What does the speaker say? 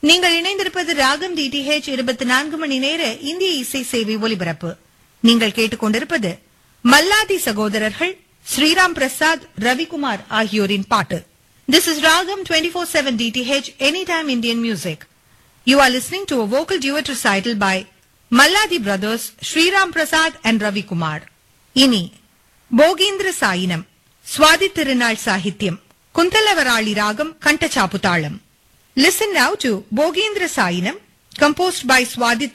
நீங்கள் இணைந்திருப்பது ராகம் டிடிஹெச் இருபத்தி நான்கு மணி நேர இந்திய இசை சேவை ஒலிபரப்பு நீங்கள் கேட்டுக்கொண்டிருப்பது மல்லாதி சகோதரர்கள் ஸ்ரீராம் பிரசாத் ரவிக்குமார் ஆகியோரின் பாட்டு this is Ragam twenty four seven DTH any time Indian music you are listening to a vocal duet recital by Malladi brothers Sriram Prasad and Ravikumar இனி போகீந்திர சாயினம் சுவாதி திருநாள் சாகித்யம் Kuntalavarali ragam Khandachapu talam listen now to Bhogeendra Shayinam composed by Swadhi